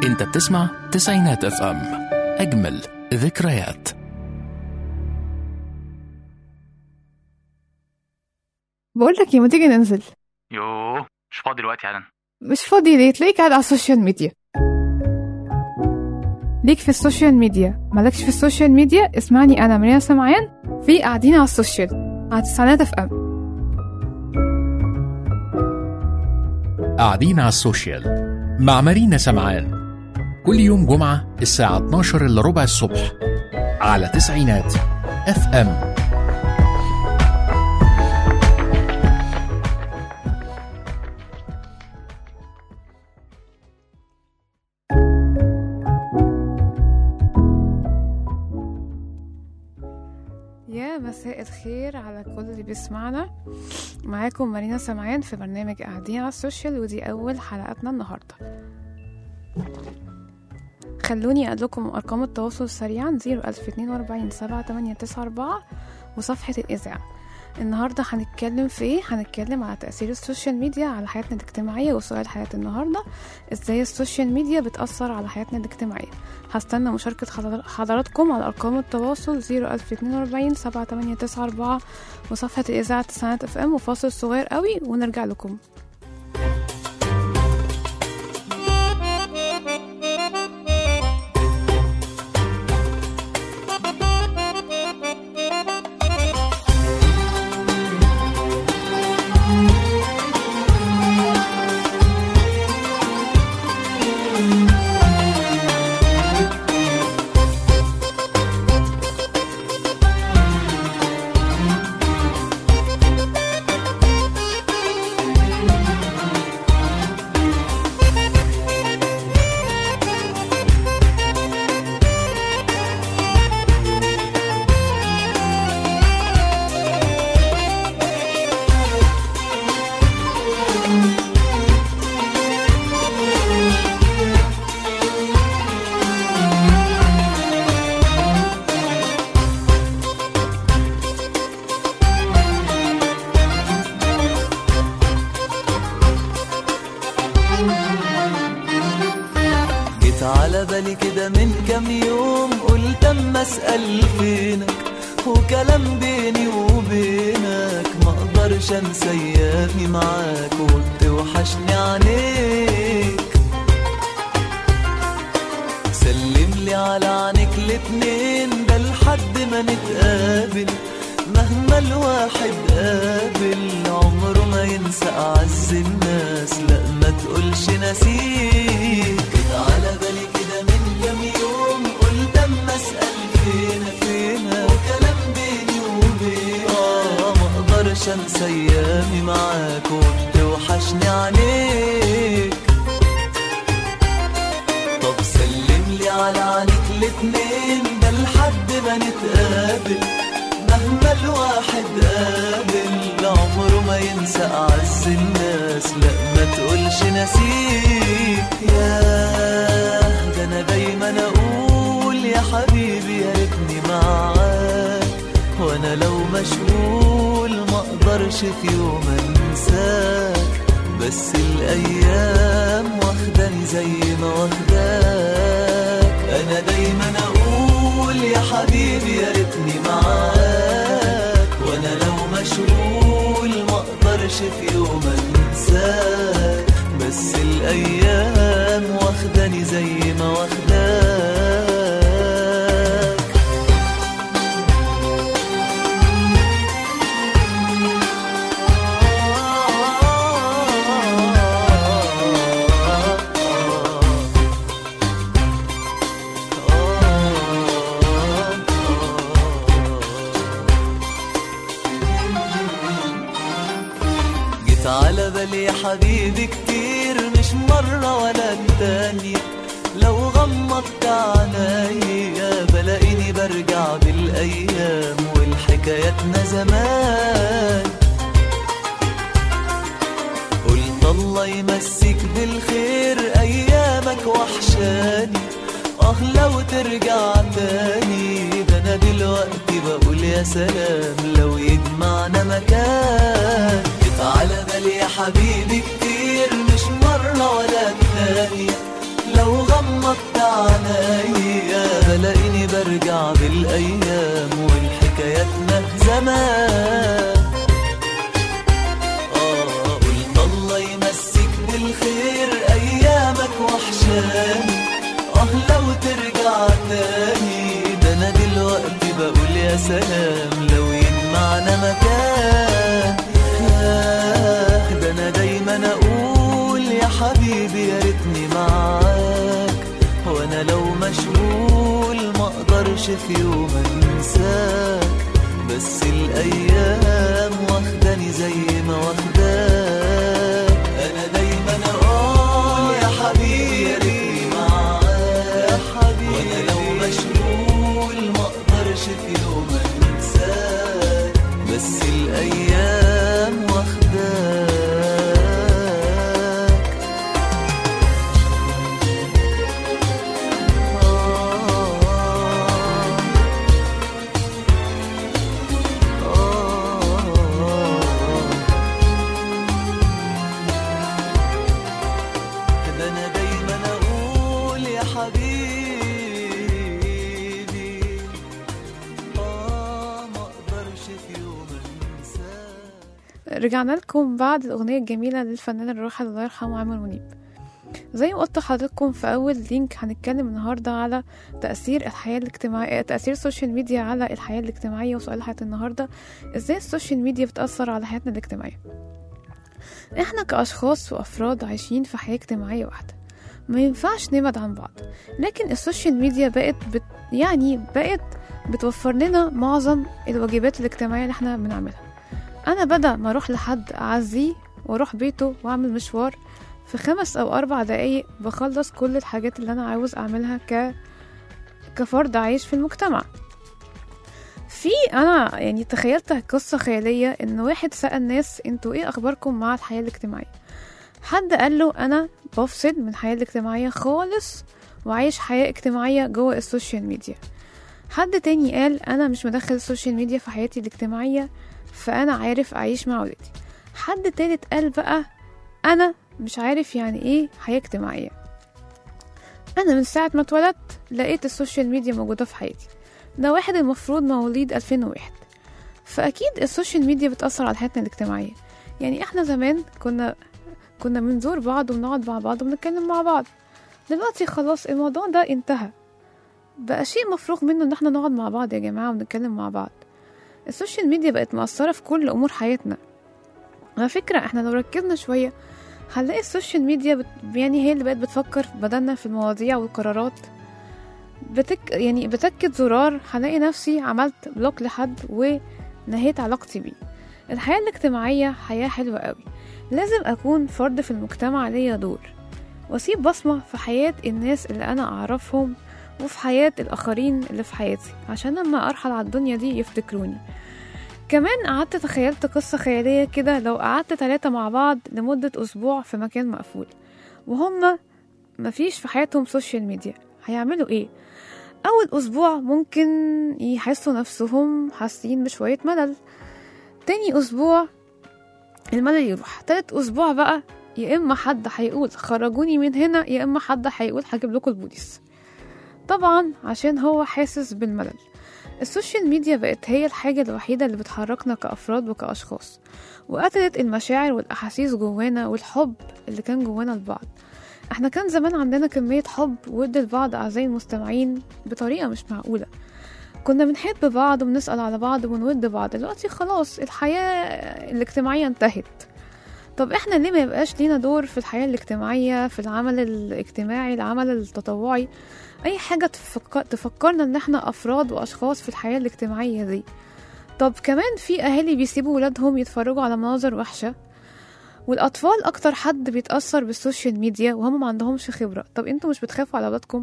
انت بتسمع تسعينات اف ام اجمل ذكريات بقول لك ايه ما تيجي ننزل يوه مش فاضي دلوقتي يا علن مش فاضي ليه تلاقيك قاعد على السوشيال ميديا ليك في السوشيال ميديا مالكش في السوشيال ميديا اسمعني انا مريم سمعان في قاعدين على السوشيال على تسعينات اف ام قاعدين على السوشيال مع مارينا سمعان كل يوم جمعة الساعة 12 إلا ربع الصبح على تسعينات اف ام يا مساء الخير على كل اللي بيسمعنا معاكم مارينا سمعان في برنامج قاعدين على السوشيال ودي أول حلقتنا النهاردة خلوني أقول لكم أرقام التواصل سريعا 01042 7894 وصفحة الإذاعة النهاردة هنتكلم في ايه؟ هنتكلم على تأثير السوشيال ميديا على حياتنا الاجتماعية وسؤال حياة النهاردة ازاي السوشيال ميديا بتأثر على حياتنا الاجتماعية هستنى مشاركة حضر- حضراتكم على أرقام التواصل 01042 7894 وصفحة الإذاعة تسعينات اف ام وفاصل صغير قوي ونرجع لكم جيت على بالي كده من كام يوم قلت اما اسال فينك وكلام بيني وبينك ما اقدرش انسى ايامي معاك وبتوحشني عينيك سلم لي على عينيك الاتنين ده لحد ما نتقابل مهما الواحد قابل عمره ما ينسى أعز الناس لا ما تقولش نسيك جيت على بالي كده من كام يوم قلت اما اسأل فينا فينا وكلام بيني وبينك اه ما اقدرش انسى ايامي معاك وبتوحشني عليك طب سلم لي على عينيك الاتنين ده لحد ما نتقابل مهما الواحد قابل عمره ما ينسى أعز الناس لا ما تقولش نسيك ياه ده أنا دايما أقول يا حبيبي يا ريتني معاك وأنا لو مشغول ما أقدرش في يوم أنساك بس الأيام واخداني زي ما واخداك أنا دايما أقول يا حبيبي يا ريتني معاك وأنا لو مشغول ما أقدرش في يوم أنساك بس الأيام واخداني زي ما واخداك جيت على بالي يا حبيبي كتير مش مرة ولا التانية لو غمضت عينيا بلاقيني برجع بالأيام والحكاياتنا زمان قلت الله يمسك بالخير أيامك وحشاني آه لو ترجع تاني ده أنا دلوقتي بقول يا سلام لو يجمعنا مكان جيت على بالي يا حبيبي كتير مش مرة ولا التانية لو غمضت غمضت عينيا بلاقيني برجع بالايام والحكاياتنا زمان آه قلت الله يمسك بالخير أيامك وحشاني آه لو ترجع تاني ده أنا دلوقتي بقول يا سلام لو يجمعنا مكان آه ده أنا دايما أقول يا حبيبي يا ريتني معاك وأنا لو مشغول ما أقدرش في يوم أنساك بس الأيام واخداني زي ما واخداك أنا دايما أقول يا حبيبي يا ريتني معاك يا حبيبي وأنا لو مشغول ما أقدرش في يوم أنساك بس الأيام واخداك آه ده انا دايما اقول يا حبيبي اه ما اقدرش في يوم انساك رجعنا لكم بعد الأغنية الجميلة للفنان الراحل الله يرحمه عامر منيب زي ما قلت لحضراتكم في أول لينك هنتكلم النهاردة على تأثير الحياة الاجتماعية تأثير السوشيال ميديا على الحياة الاجتماعية وسؤال حلقة النهاردة ازاي السوشيال ميديا بتأثر على حياتنا الاجتماعية احنا كأشخاص وأفراد عايشين في حياة اجتماعية واحدة ما ينفعش نبعد عن بعض لكن السوشيال ميديا بقت بت يعني بقت بتوفر لنا معظم الواجبات الاجتماعية اللي احنا بنعملها انا بدل ما اروح لحد اعزيه واروح بيته واعمل مشوار في خمس او اربع دقايق بخلص كل الحاجات اللي انا عاوز اعملها ك كفرد عايش في المجتمع في انا يعني تخيلت قصة خيالية ان واحد سأل ناس انتوا ايه اخباركم مع الحياة الاجتماعية حد قال له انا بفصل من الحياة الاجتماعية خالص وعايش حياة اجتماعية جوه السوشيال ميديا حد تاني قال انا مش مدخل السوشيال ميديا في حياتي الاجتماعية فانا عارف اعيش مع ولادي حد تالت قال بقى انا مش عارف يعني ايه حياة اجتماعية انا من ساعة ما اتولدت لقيت السوشيال ميديا موجودة في حياتي ده واحد المفروض مواليد 2001 فاكيد السوشيال ميديا بتأثر على حياتنا الاجتماعية يعني احنا زمان كنا كنا بنزور بعض وبنقعد مع بعض وبنتكلم مع بعض دلوقتي خلاص الموضوع ده انتهى بقى شيء مفروغ منه ان احنا نقعد مع بعض يا جماعة ونتكلم مع بعض السوشيال ميديا بقت مؤثرة في كل أمور حياتنا على فكرة احنا لو ركزنا شوية هنلاقي السوشيال ميديا بت... يعني هي اللي بقت بتفكر بدلنا في المواضيع والقرارات بتك... يعني بتكت زرار هلاقي نفسي عملت بلوك لحد ونهيت علاقتي بيه الحياة الاجتماعية حياة حلوة قوي لازم أكون فرد في المجتمع ليا دور وأسيب بصمة في حياة الناس اللي أنا أعرفهم وفي حياة الآخرين اللي في حياتي عشان لما أرحل على الدنيا دي يفتكروني كمان قعدت تخيلت قصة خيالية كده لو قعدت تلاتة مع بعض لمدة أسبوع في مكان مقفول وهم مفيش في حياتهم سوشيال ميديا هيعملوا ايه؟ أول أسبوع ممكن يحسوا نفسهم حاسين بشوية ملل تاني أسبوع الملل يروح تالت أسبوع بقى يا إما حد هيقول خرجوني من هنا يا إما حد هيقول هجيب لكم البوليس طبعا عشان هو حاسس بالملل السوشيال ميديا بقت هي الحاجة الوحيدة اللي بتحركنا كأفراد وكأشخاص وقتلت المشاعر والأحاسيس جوانا والحب اللي كان جوانا لبعض احنا كان زمان عندنا كمية حب ود لبعض أعزائي المستمعين بطريقة مش معقولة كنا بنحب بعض وبنسأل على بعض ونود بعض دلوقتي خلاص الحياة الاجتماعية انتهت طب احنا ليه ما يبقاش لينا دور في الحياة الاجتماعية في العمل الاجتماعي العمل التطوعي اي حاجة تفكر تفكرنا ان احنا افراد واشخاص في الحياة الاجتماعية دي طب كمان في اهالي بيسيبوا ولادهم يتفرجوا على مناظر وحشة والاطفال اكتر حد بيتأثر بالسوشيال ميديا وهم ما عندهمش خبرة طب انتوا مش بتخافوا على اولادكم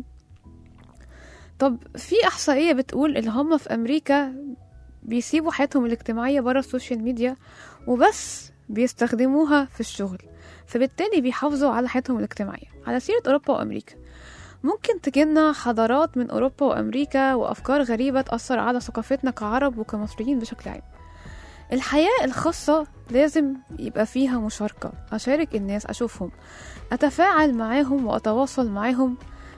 طب في احصائية بتقول اللي هم في امريكا بيسيبوا حياتهم الاجتماعية برا السوشيال ميديا وبس بيستخدموها في الشغل فبالتالي بيحافظوا على حياتهم الاجتماعية على سيرة أوروبا وأمريكا ممكن تجينا حضارات من أوروبا وأمريكا وأفكار غريبة تأثر على ثقافتنا كعرب وكمصريين بشكل عام الحياة الخاصة لازم يبقى فيها مشاركة أشارك الناس أشوفهم أتفاعل معاهم وأتواصل معاهم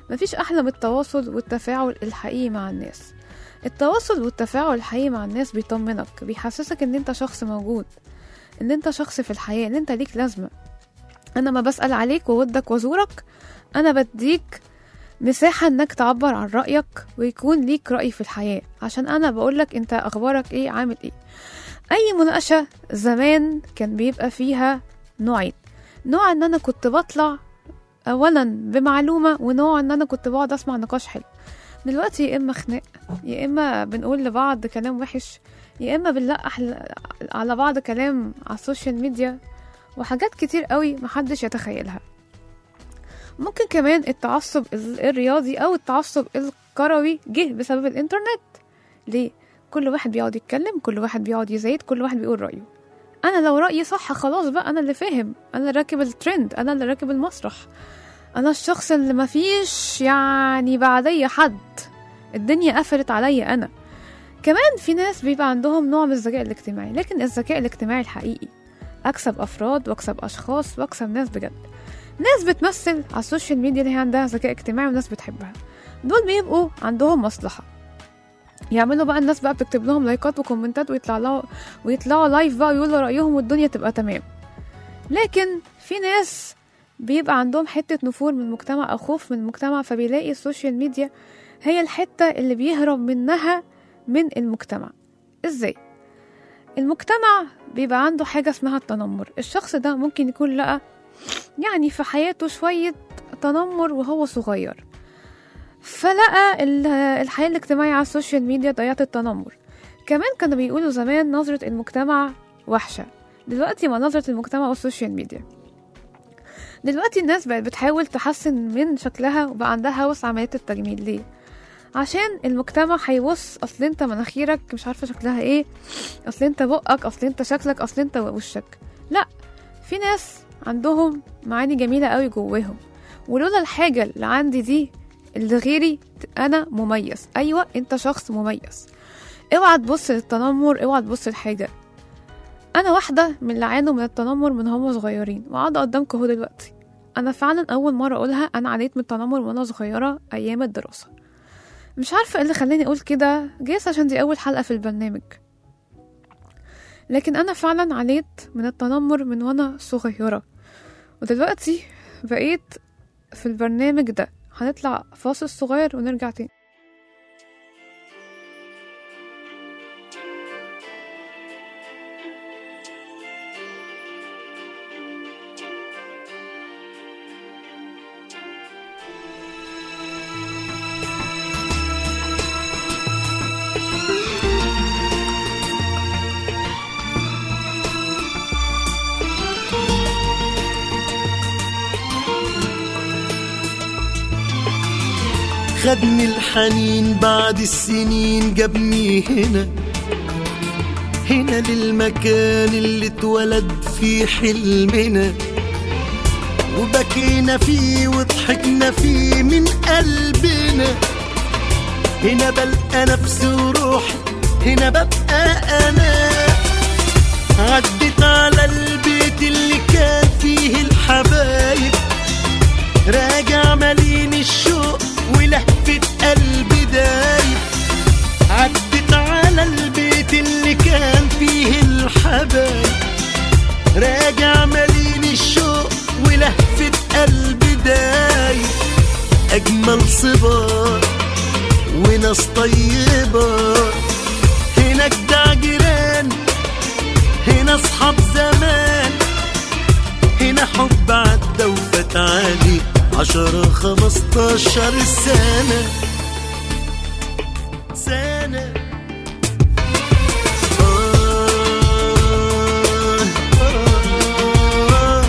مفيش أحلى من التواصل والتفاعل الحقيقي مع الناس التواصل والتفاعل الحقيقي مع الناس بيطمنك بيحسسك ان انت شخص موجود ان انت شخص في الحياة ان انت ليك لازمة انا ما بسأل عليك وودك وزورك انا بديك مساحة انك تعبر عن رأيك ويكون ليك رأي في الحياة عشان انا بقولك انت اخبارك ايه عامل ايه اي مناقشة زمان كان بيبقى فيها نوعين نوع ان انا كنت بطلع اولا بمعلومة ونوع ان انا كنت بقعد اسمع نقاش حلو دلوقتي يا اما خناق يا اما بنقول لبعض كلام وحش يا اما بنلقح ل- على بعض كلام على السوشيال ميديا وحاجات كتير قوي محدش يتخيلها ممكن كمان التعصب ال- الرياضي او التعصب الكروي جه بسبب الانترنت ليه كل واحد بيقعد يتكلم كل واحد بيقعد يزايد كل واحد بيقول رايه انا لو رايي صح خلاص بقى انا اللي فاهم انا اللي راكب الترند انا اللي راكب المسرح انا الشخص اللي مفيش يعني بعدي حد الدنيا قفلت عليا انا كمان في ناس بيبقى عندهم نوع من الذكاء الاجتماعي لكن الذكاء الاجتماعي الحقيقي اكسب افراد واكسب اشخاص واكسب ناس بجد ناس بتمثل على السوشيال ميديا اللي هي عندها ذكاء اجتماعي وناس بتحبها دول بيبقوا عندهم مصلحة يعملوا بقى الناس بقى بتكتب لهم لايكات وكومنتات ويطلع لها ويطلعوا لايف بقى ويقولوا رأيهم والدنيا تبقى تمام لكن في ناس بيبقى عندهم حتة نفور من المجتمع أو خوف من المجتمع فبيلاقي السوشيال ميديا هي الحتة اللي بيهرب منها من المجتمع ازاي؟ المجتمع بيبقى عنده حاجة اسمها التنمر الشخص ده ممكن يكون لقى يعني في حياته شوية تنمر وهو صغير فلقى ال- الحياة الاجتماعية على السوشيال ميديا ضيعت التنمر كمان كانوا بيقولوا زمان نظرة المجتمع وحشة دلوقتي ما نظرة المجتمع والسوشيال ميديا دلوقتي الناس بقت بتحاول تحسن من شكلها وبقى عندها هوس عمليات التجميل ليه عشان المجتمع هيبص اصل انت مناخيرك مش عارفه شكلها ايه اصل انت بقك اصل انت شكلك اصل انت وشك لا في ناس عندهم معاني جميله قوي جواهم ولولا الحاجه اللي عندي دي اللي غيري انا مميز ايوه انت شخص مميز اوعى تبص للتنمر اوعى تبص لحاجه انا واحده من اللي عانوا من التنمر من هم صغيرين وقاعده قدامكم اهو دلوقتي انا فعلا اول مره اقولها انا عانيت من التنمر وانا صغيره ايام الدراسه مش عارفه ايه اللي خلاني اقول كده جايز عشان دي اول حلقه في البرنامج لكن انا فعلا عانيت من التنمر من وانا صغيره ودلوقتي بقيت في البرنامج ده هنطلع فاصل صغير ونرجع تاني خدني الحنين بعد السنين جابني هنا هنا للمكان اللي اتولد فيه حلمنا وبكينا فيه وضحكنا فيه من قلبنا هنا بلقى نفسي وروحي هنا ببقى انا عدت على البيت اللي كان فيه الحبايب راجع مليان الشوق ولهفة قلبي دايب عدت على البيت اللي كان فيه الحبايب راجع مليان الشوق ولهفة قلبي دايب أجمل صبار وناس طيبة هناك ده جيران هنا أصحاب زمان هنا حب عدى وفات عليه عشرة خمستاشر سنة سنة آه آه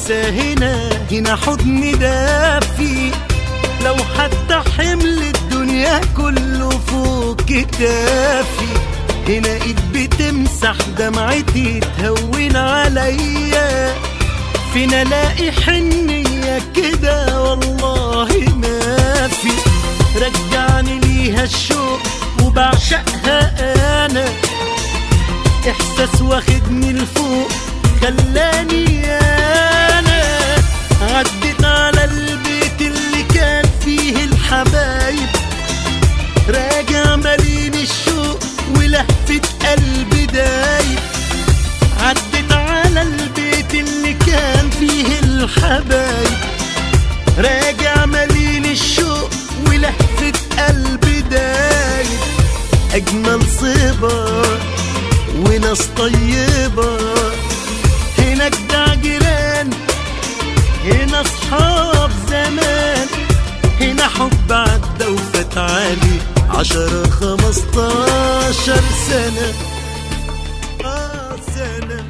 انسى هنا هنا حضني دافي لو حتى حمل الدنيا كله فوق كتافي هنا ايد بتمسح دمعتي تهون عليا فين الاقي حنية كده والله ما في رجعني ليها الشوق وبعشقها انا احساس واخدني لفوق خلاني انا عديت على البيت اللي كان فيه الحبايب راجع مليان الشوق ولهفة قلبي دايب عديت على البيت اللي كان فيه الحبايب راجع مليان الشوق ولهفة قلبي دايب أجمل صبا وناس طيبة هناك ده جيران هنا أصحاب زمان هنا حب عدى وفات عليه عشرة خمستاشر سنة آه سنة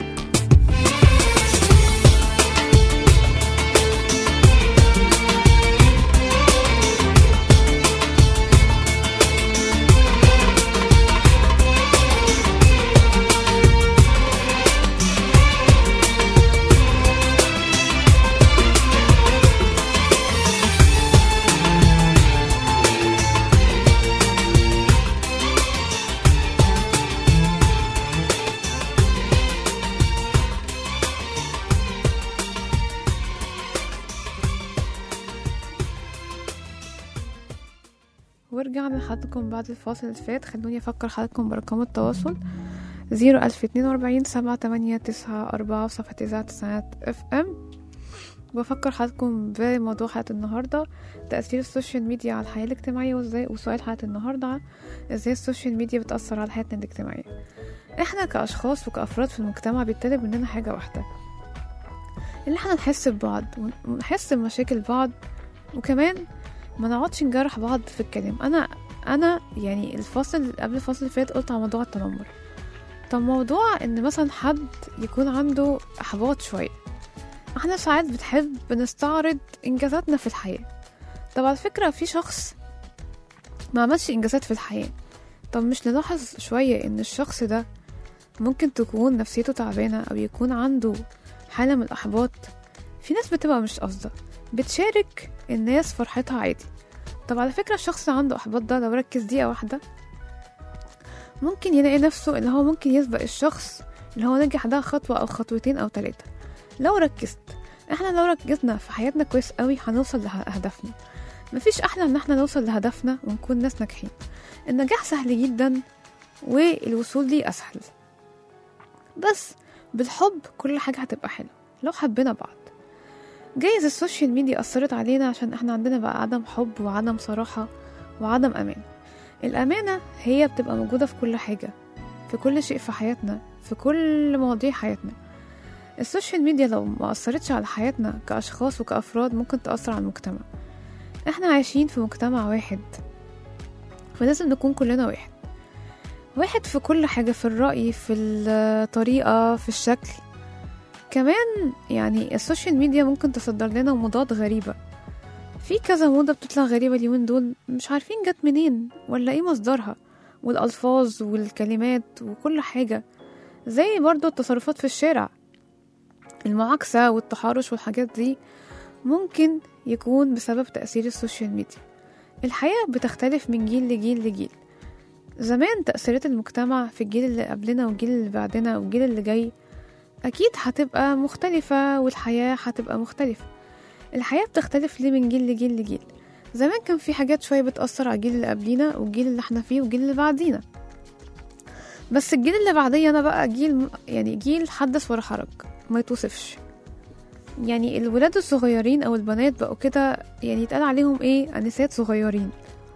ورجعنا لحضراتكم بعد الفاصل اللي فات خلوني أفكر حضراتكم بأرقام التواصل زيرو ألف اتنين وأربعين سبعة تمانية تسعة أربعة في صفحة إذاعة تسعينات اف ام بفكر حضراتكم بموضوع حلقة النهاردة تأثير السوشيال ميديا على الحياة الاجتماعية وازاي وسؤال حلقة النهاردة ازاي السوشيال ميديا بتأثر على حياتنا الاجتماعية احنا كأشخاص وكأفراد في المجتمع بيطلب مننا حاجة واحدة ان احنا نحس ببعض ونحس بمشاكل بعض وكمان ما نقعدش نجرح بعض في الكلام انا انا يعني الفاصل قبل الفاصل اللي فات قلت على موضوع التنمر طب موضوع ان مثلا حد يكون عنده احباط شويه احنا ساعات بتحب نستعرض انجازاتنا في الحياه طب على فكره في شخص ما عملش انجازات في الحياه طب مش نلاحظ شويه ان الشخص ده ممكن تكون نفسيته تعبانه او يكون عنده حاله من الاحباط في ناس بتبقى مش قاصده بتشارك الناس فرحتها عادي طب على فكرة الشخص اللي عنده إحباط ده لو ركز دقيقة واحدة ممكن يلاقي نفسه اللي هو ممكن يسبق الشخص اللي هو نجح ده خطوة أو خطوتين أو تلاتة لو ركزت احنا لو ركزنا في حياتنا كويس قوي هنوصل لهدفنا مفيش أحلى إن احنا نوصل لهدفنا ونكون ناس ناجحين النجاح سهل جدا والوصول ليه أسهل بس بالحب كل حاجة هتبقى حلوة لو حبينا بعض جايز السوشيال ميديا أثرت علينا عشان احنا عندنا بقى عدم حب وعدم صراحة وعدم أمان الأمانة هي بتبقى موجودة في كل حاجة في كل شيء في حياتنا في كل مواضيع حياتنا السوشيال ميديا لو ما أثرتش على حياتنا كأشخاص وكأفراد ممكن تأثر على المجتمع احنا عايشين في مجتمع واحد فلازم نكون كلنا واحد واحد في كل حاجة في الرأي في الطريقة في الشكل كمان يعني السوشيال ميديا ممكن تصدر لنا موضات غريبة في كذا موضة بتطلع غريبة اليومين دول مش عارفين جت منين ولا ايه مصدرها والألفاظ والكلمات وكل حاجة زي برضو التصرفات في الشارع المعاكسة والتحرش والحاجات دي ممكن يكون بسبب تأثير السوشيال ميديا الحياة بتختلف من جيل لجيل لجيل زمان تأثيرات المجتمع في الجيل اللي قبلنا والجيل اللي بعدنا والجيل اللي جاي أكيد هتبقى مختلفة والحياة هتبقى مختلفة الحياة بتختلف ليه من جيل لجيل لجيل زمان كان في حاجات شوية بتأثر على الجيل اللي قبلينا والجيل اللي احنا فيه والجيل اللي بعدينا بس الجيل اللي بعدينا بقى جيل يعني جيل حدث ولا حرج ما يتوصفش يعني الولاد الصغيرين او البنات بقوا كده يعني يتقال عليهم ايه انسات صغيرين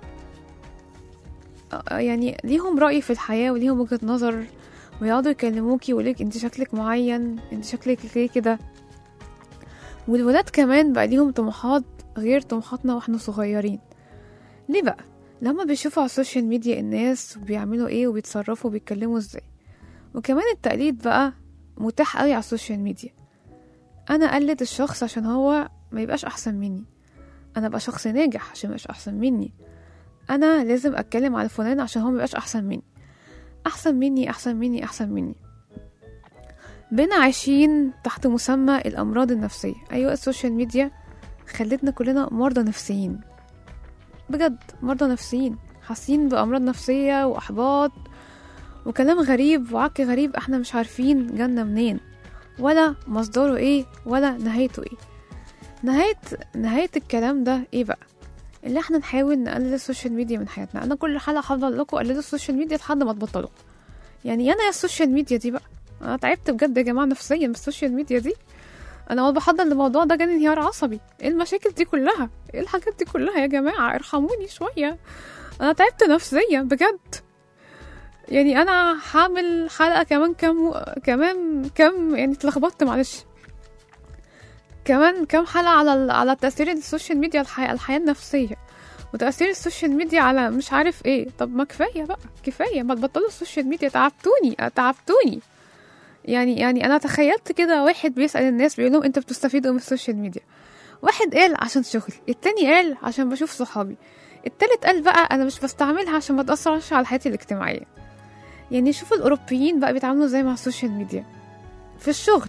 آه، يعني ليهم رأي في الحياة وليهم وجهة نظر ويقعدوا يكلموكي ويقولك انت شكلك معين انت شكلك ليه كده والولاد كمان بقى ليهم طموحات غير طموحاتنا واحنا صغيرين ليه بقى لما بيشوفوا على السوشيال ميديا الناس بيعملوا ايه وبيتصرفوا وبيتكلموا ازاي وكمان التقليد بقى متاح قوي على السوشيال ميديا انا اقلد الشخص عشان هو ما يبقاش احسن مني انا ابقى شخص ناجح عشان ما يبقاش احسن مني انا لازم اتكلم على فلان عشان هو ما يبقاش احسن مني احسن مني احسن مني احسن مني بين عايشين تحت مسمى الامراض النفسيه ايوه السوشيال ميديا خلتنا كلنا مرضى نفسيين بجد مرضى نفسيين حاسين بامراض نفسيه واحباط وكلام غريب وعك غريب احنا مش عارفين جالنا منين ولا مصدره ايه ولا نهايته ايه نهاية نهاية الكلام ده ايه بقى اللي احنا نحاول نقلل السوشيال ميديا من حياتنا انا كل حلقة هفضل لكم قللوا السوشيال ميديا لحد ما تبطلوا يعني انا يا السوشيال ميديا دي بقى انا تعبت بجد يا جماعة نفسيا من السوشيال ميديا دي انا وانا بحضر الموضوع ده جاني انهيار عصبي ايه المشاكل دي كلها ايه الحاجات دي كلها يا جماعة ارحموني شوية انا تعبت نفسيا بجد يعني انا هعمل حلقة كمان كام كمان كام يعني اتلخبطت معلش كمان كام حلقة على ال- على تأثير السوشيال ميديا على الحياة, الحياة النفسية وتأثير السوشيال ميديا على مش عارف ايه طب ما كفاية بقى كفاية ما تبطلوا السوشيال ميديا تعبتوني تعبتوني يعني يعني انا تخيلت كده واحد بيسأل الناس بيقول لهم انتوا بتستفيدوا إيه من السوشيال ميديا واحد قال عشان شغلي التاني قال عشان بشوف صحابي التالت قال بقى انا مش بستعملها عشان ما تأثرش على حياتي الاجتماعية يعني شوفوا الاوروبيين بقى بيتعاملوا ازاي مع السوشيال ميديا في الشغل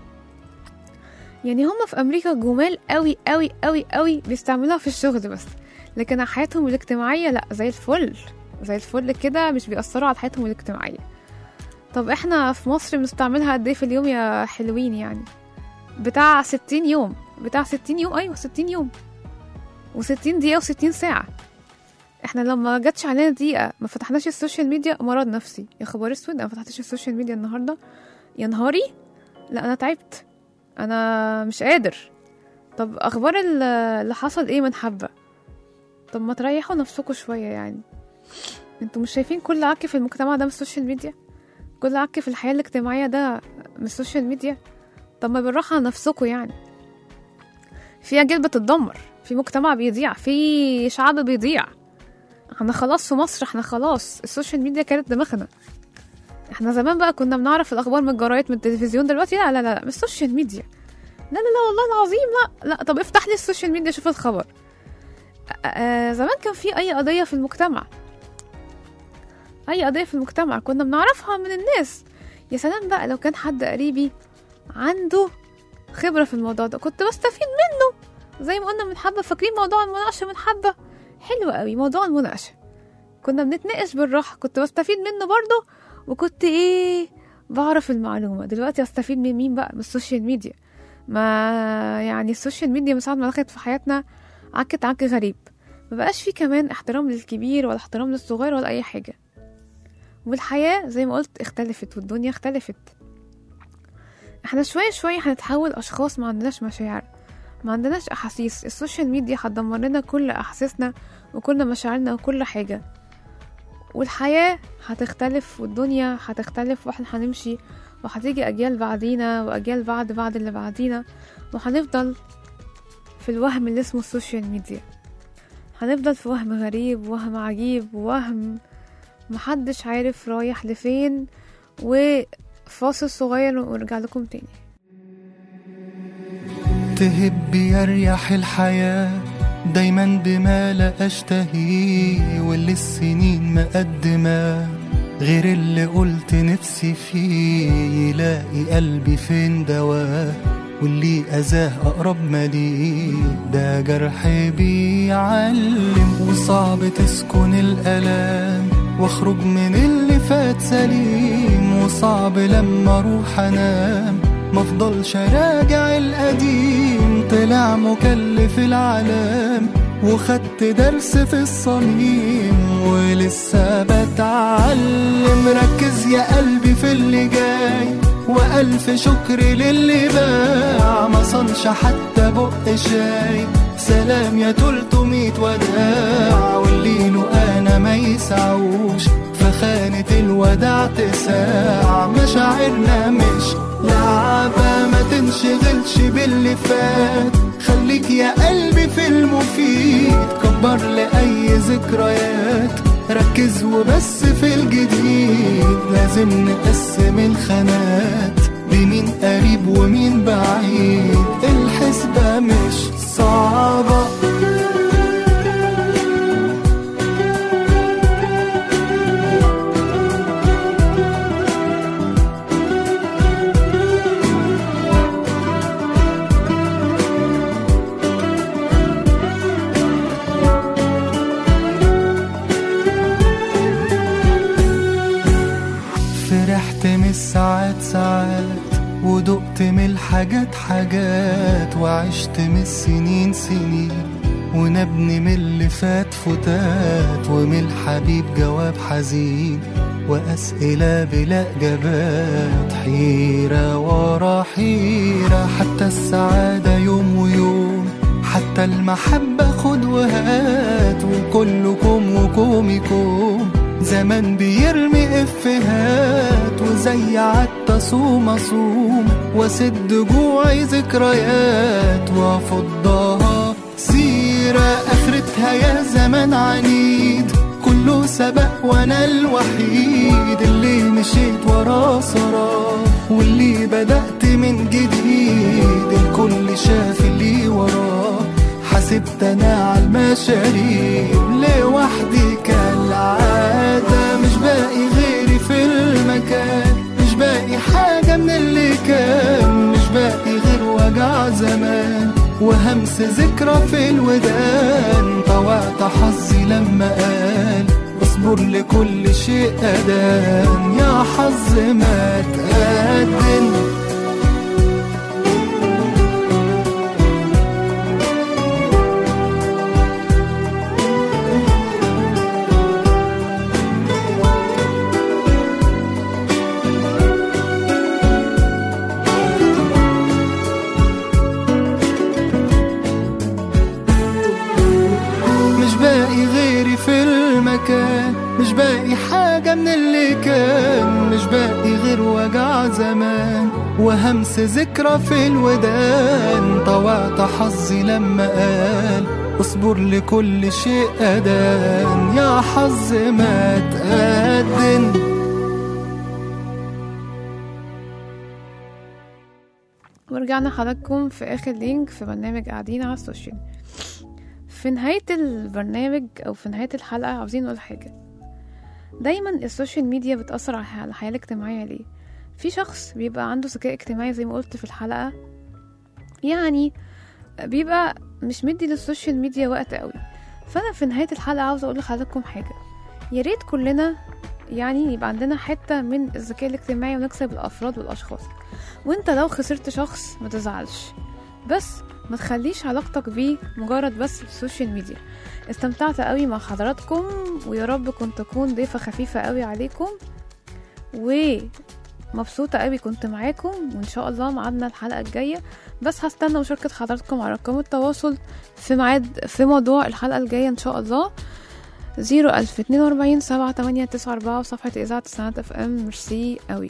يعني هم في امريكا جمال قوي قوي قوي قوي بيستعملوها في الشغل بس لكن على حياتهم الاجتماعيه لا زي الفل زي الفل كده مش بيأثروا على حياتهم الاجتماعيه طب احنا في مصر بنستعملها قد ايه في اليوم يا حلوين يعني بتاع ستين يوم بتاع ستين يوم ايوه ستين يوم وستين دقيقة وستين ساعة احنا لما جاتش علينا دقيقة ما فتحناش السوشيال ميديا مرض نفسي يا خبر اسود انا ما فتحتش السوشيال ميديا النهاردة يا نهاري لا انا تعبت انا مش قادر طب اخبار ال- اللي حصل ايه من حبة طب ما تريحوا نفسكم شوية يعني انتوا مش شايفين كل عك في المجتمع ده من السوشيال ميديا كل عك في الحياة الاجتماعية ده من السوشيال ميديا طب ما بالراحة على نفسكم يعني في أجيال بتتدمر في مجتمع بيضيع في شعب بيضيع احنا خلاص في مصر احنا خلاص السوشيال ميديا كانت دماغنا احنا زمان بقى كنا بنعرف الاخبار من الجرايد من التلفزيون دلوقتي لا لا لا من السوشيال ميديا لا لا لا والله العظيم لا لا طب افتح لي السوشيال ميديا شوف الخبر آه، آه، زمان كان في اي قضيه في المجتمع اي قضيه في المجتمع كنا بنعرفها من الناس يا سلام بقى لو كان حد قريبي عنده خبره في الموضوع ده كنت بستفيد منه زي ما قلنا من حبه فاكرين موضوع المناقشه من حبه حلو قوي موضوع المناقشه كنا بنتناقش بالراحه كنت بستفيد منه برضه وكنت ايه بعرف المعلومه دلوقتي استفيد من مين بقى من السوشيال ميديا ما يعني السوشيال ميديا من ساعه ما دخلت في حياتنا عكت عك غريب مبقاش في كمان احترام للكبير ولا احترام للصغير ولا اي حاجه والحياه زي ما قلت اختلفت والدنيا اختلفت احنا شويه شويه هنتحول اشخاص ما عندناش مشاعر ما عندناش احاسيس السوشيال ميديا هتدمر لنا كل احاسيسنا وكل مشاعرنا وكل حاجه والحياه هتختلف والدنيا هتختلف واحنا هنمشي وهتيجي اجيال بعدينا واجيال بعد بعد اللي بعدينا وهنفضل في الوهم اللي اسمه السوشيال ميديا هنفضل في وهم غريب وهم عجيب وهم محدش عارف رايح لفين وفاصل صغير ونرجع لكم تاني تهب يريح الحياة دايما بما لا أشتهيه واللي السنين مقدمة غير اللي قلت نفسي فيه يلاقي قلبي فين دواه واللي أذاه أقرب ما ليه ده جرح بيعلم وصعب تسكن الألام واخرج من اللي فات سليم وصعب لما اروح انام مفضلش راجع القديم طلع مكلف العالم وخدت درس في الصميم ولسه بتعلم ركز يا قلبي في اللي جاي وألف شكر للي باع ما صنش حتى بق شاي سلام يا تلتمية وداع واللي له أنا ما يسعوش فخانة الوداع تساع مشاعرنا مش لعبة ما تنشغلش باللي فات خليك يا قلبي في المفيد كبر لأي ذكريات ركز وبس في الجديد لازم نقسم الخانات بمين قريب ومين بعيد الحسبة مش صعبة فرحت من الساعات ساعات ودقت من الحاجات حاجات وعشت من السنين سنين ونبني من اللي فات فتات ومن الحبيب جواب حزين وأسئلة بلا إجابات حيرة ورا حيرة حتى السعادة يوم ويوم حتى المحبة خد وهات وكلكم وكومكم زمان بيرمي افهات وزي عدت صوم اصوم واسد جوعي ذكريات وافضها سيرة اخرتها يا زمان عنيد كله سبق وانا الوحيد اللي مشيت وراه سراه واللي بدأت من جديد الكل شاف اللي وراه حسبت انا على المشاريب لوحدي كالعادة مش باقي غيري في المكان مش باقي حاجة من اللي كان مش باقي غير وجع زمان وهمس ذكرى في الودان طوعت حظي لما قال اصبر لكل شيء أدان يا حظ ما تقدم مش باقي غيري في المكان مش باقي حاجة من اللي كان مش باقي غير وجع زمان وهمس ذكرى في الودان طوعت حظي لما قال اصبر لكل شيء أدان يا حظ ما تقدم ورجعنا حضراتكم في آخر لينك في برنامج قاعدين على السوشيال في نهاية البرنامج أو في نهاية الحلقة عاوزين نقول حاجة دايما السوشيال ميديا بتأثر على الح- على الحياة الاجتماعية ليه في شخص بيبقى عنده ذكاء اجتماعي زي ما قلت في الحلقة يعني بيبقى مش مدي للسوشيال ميديا وقت قوي فأنا في نهاية الحلقة عاوزة أقول لحضراتكم حاجة يا ريت كلنا يعني يبقى عندنا حتة من الذكاء الاجتماعي ونكسب الأفراد والأشخاص وانت لو خسرت شخص ما تزعلش بس ما تخليش علاقتك بيه مجرد بس السوشيال ميديا استمتعت قوي مع حضراتكم ويا رب كنت اكون ضيفة خفيفة قوي عليكم ومبسوطة قوي كنت معاكم وان شاء الله معادنا الحلقة الجاية بس هستنى مشاركة حضراتكم على رقم التواصل في ميعاد في موضوع الحلقة الجاية ان شاء الله زيرو ألف اتنين وأربعين سبعة تمانية تسعة أربعة وصفحة إذاعة السنة اف ام ميرسي قوي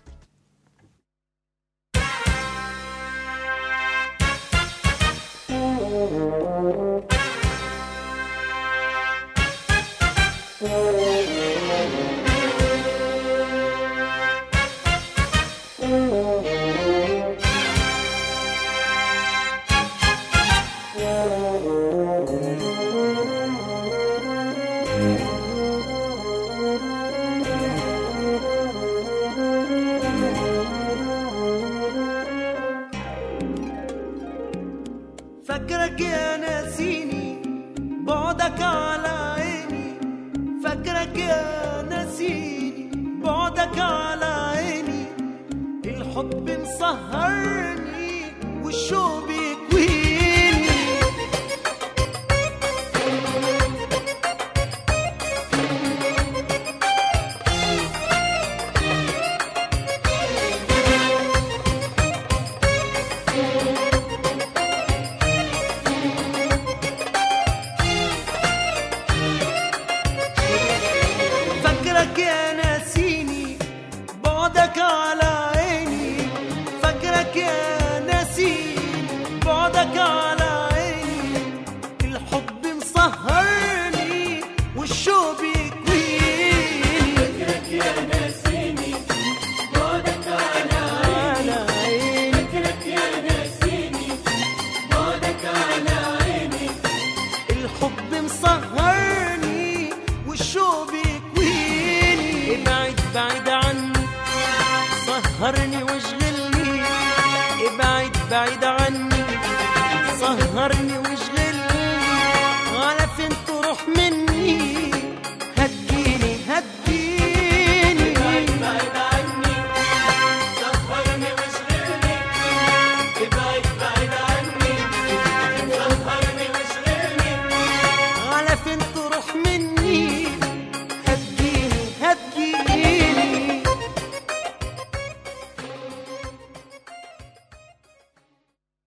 فاكرك يا ناسيني بعدك على عيني فاكرك يا ناسيني بعدك على عيني الحب مسهرني والشوق بيكويني فاكرك يا ناسيني بعدك على عيني فاكرك يا ناسيني بعدك على عيني الحب مسهرني والشوق بيكويني فاكرك يا ناسيني بعدك على عيني حب